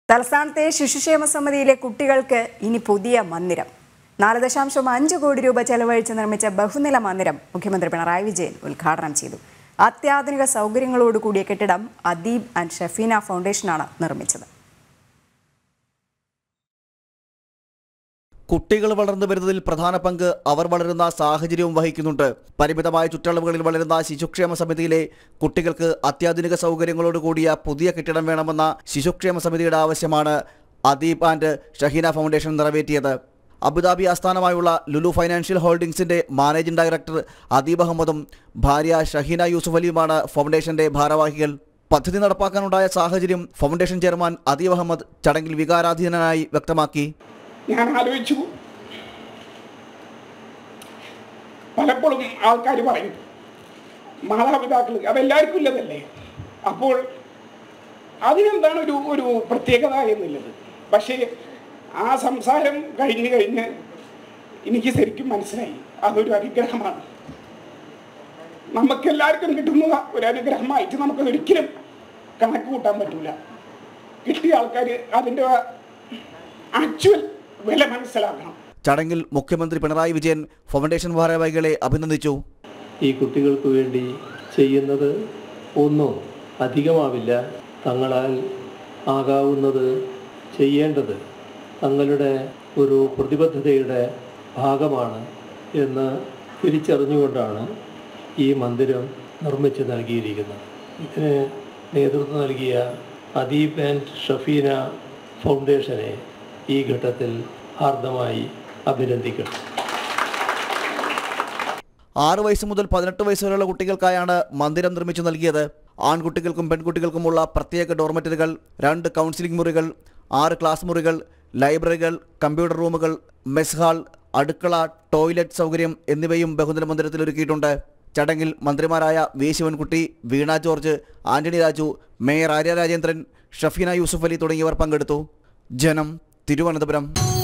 തലസ്ഥാനത്തെ ശിശുക്ഷേമ സമിതിയിലെ കുട്ടികൾക്ക് ഇനി പുതിയ മന്ദിരം നാല് ദശാംശം അഞ്ച് കോടി രൂപ ചെലവഴിച്ച് നിർമ്മിച്ച ബഹുനില മന്ദിരം മുഖ്യമന്ത്രി പിണറായി വിജയൻ ഉദ്ഘാടനം ചെയ്തു അത്യാധുനിക സൗകര്യങ്ങളോട് കൂടിയ കെട്ടിടം അദീബ് ആൻഡ് ഷഫീന ഫൗണ്ടേഷനാണ് നിർമ്മിച്ചത് കുട്ടികൾ വളർന്നു വരുന്നതിൽ പ്രധാന പങ്ക് അവർ വളരുന്ന സാഹചര്യവും വഹിക്കുന്നുണ്ട് പരിമിതമായ ചുറ്റളവുകളിൽ വളരുന്ന ശിശുക്ഷേമ സമിതിയിലെ കുട്ടികൾക്ക് അത്യാധുനിക സൗകര്യങ്ങളോട് കൂടിയ പുതിയ കെട്ടിടം വേണമെന്ന ശിശുക്ഷേമ സമിതിയുടെ ആവശ്യമാണ് അദീബ് ആൻഡ് ഷഹീന ഫൗണ്ടേഷൻ നിറവേറ്റിയത് അബുദാബി ആസ്ഥാനമായുള്ള ലുലു ഫൈനാൻഷ്യൽ ഹോൾഡിംഗ്സിന്റെ മാനേജിംഗ് ഡയറക്ടർ അദീബ് അഹമ്മദും ഭാര്യ ഷഹീന യൂസുഫ് അലിയുമാണ് ഫൗണ്ടേഷന്റെ ഭാരവാഹികൾ പദ്ധതി നടപ്പാക്കാനുണ്ടായ സാഹചര്യം ഫൗണ്ടേഷൻ ചെയർമാൻ അദീബ് അഹമ്മദ് ചടങ്ങിൽ വികാരാധീനനായി വ്യക്തമാക്കി ഞാൻ ആലോചിച്ചു പലപ്പോഴും ആൾക്കാർ പറയും മാതാപിതാക്കൾ അതെല്ലാവർക്കും ഇല്ലതല്ലേ അപ്പോൾ അതിനെന്താണ് ഒരു ഒരു പ്രത്യേകത എന്നുള്ളത് പക്ഷേ ആ സംസാരം കഴിഞ്ഞ് കഴിഞ്ഞ് എനിക്ക് ശരിക്കും മനസ്സിലായി അതൊരു അനുഗ്രഹമാണ് നമുക്കെല്ലാവർക്കും കിട്ടുന്ന ഒരു അനുഗ്രഹമായിട്ട് നമുക്കത് ഒരിക്കലും കണക്ക് കൂട്ടാൻ പറ്റൂല കിട്ടിയ ആൾക്കാർ അതിൻ്റെ ആക്ച്വൽ വില മനസ്സിലാക്കണം ചടങ്ങിൽ മുഖ്യമന്ത്രി പിണറായി വിജയൻ ഫൗണ്ടേഷൻ ഭാരവാഹികളെ അഭിനന്ദിച്ചു ഈ കുട്ടികൾക്ക് വേണ്ടി ചെയ്യുന്നത് ഒന്നും അധികമാവില്ല തങ്ങളാൽ ആകാവുന്നത് ചെയ്യേണ്ടത് തങ്ങളുടെ ഒരു പ്രതിബദ്ധതയുടെ ഭാഗമാണ് എന്ന് തിരിച്ചറിഞ്ഞുകൊണ്ടാണ് ഈ മന്ദിരം നിർമ്മിച്ച് നൽകിയിരിക്കുന്നത് ഇതിന് നേതൃത്വം നൽകിയ അദീബ് ആൻഡ് ഷഫീന ഫൗണ്ടേഷനെ ഈ ഘട്ടത്തിൽ ഹാർദമായി അഭിനന്ദിക്കുന്നു ആറ് വയസ്സ് മുതൽ പതിനെട്ട് വയസ്സ് വരെയുള്ള കുട്ടികൾക്കായാണ് മന്ദിരം നിർമ്മിച്ചു നൽകിയത് ആൺകുട്ടികൾക്കും പെൺകുട്ടികൾക്കുമുള്ള പ്രത്യേക ഡോർമെറ്ററികൾ രണ്ട് കൗൺസിലിംഗ് മുറികൾ ആറ് ക്ലാസ് മുറികൾ ലൈബ്രറികൾ കമ്പ്യൂട്ടർ റൂമുകൾ മെസ് ഹാൾ അടുക്കള ടോയ്ലറ്റ് സൗകര്യം എന്നിവയും ബഹുനില മന്ദിരത്തിൽ ഒരുക്കിയിട്ടുണ്ട് ചടങ്ങിൽ മന്ത്രിമാരായ V Sivankutty Veena George Antony Raju mayor Arya Rajendran Shafeena Yusuf Ali തുടങ്ങിയവർ പങ്കെടുത്തു ജനം തിരുവനന്തപുരം